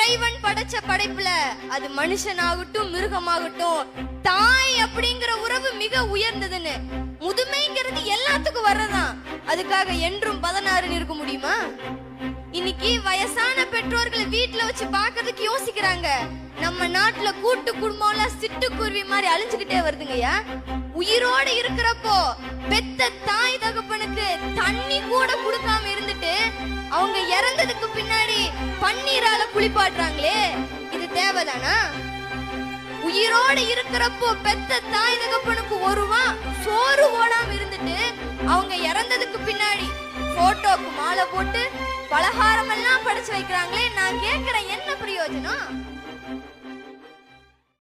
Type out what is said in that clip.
இறைவன் படைச்ச படைப்புல அது மனுஷனாகட்டும் மிருகமாகட்டும் தாய் அப்படிங்கிற உறவு மிக உயர்ந்ததுன்னு முதுமைங்கிறது எல்லாத்துக்கும் வர்றதான் அதுக்காக என்றும் பதினாறுன்னு இருக்க முடியுமா இன்னைக்கு வயசான பெற்றோர்களை வீட்ல வச்சு பார்க்கிறதுக்கு யோசிக்கிறாங்க நம்ம நாட்டுல கூட்டு குடும்பம்லாம் சிட்டுக்குருவி மாதிரி அழிஞ்சுக்கிட்டே வருதுங்கய்யா உயிரோட இருக்கிறப்போ பெத்த தாய் தகப்பனுக்கு தண்ணி கூட கொடுக்காம இருந்துட்டு அவங்க இறந்ததுக்கு பின்னாடி பன்னீரால குளிப்பாட்டுறாங்களே இது தேவைதானா உயிரோட இருக்கிறப்போ பெத்த தாய் தகப்பனுக்கு ஒருவா சோறு ஓடாம இருந்துட்டு அவங்க இறந்ததுக்கு பின்னாடி போட்டோக்கு மாலை போட்டு பலகாரம் எல்லாம் படைச்சு வைக்கிறாங்களே நான் கேக்குறேன் என்ன பிரயோஜனம்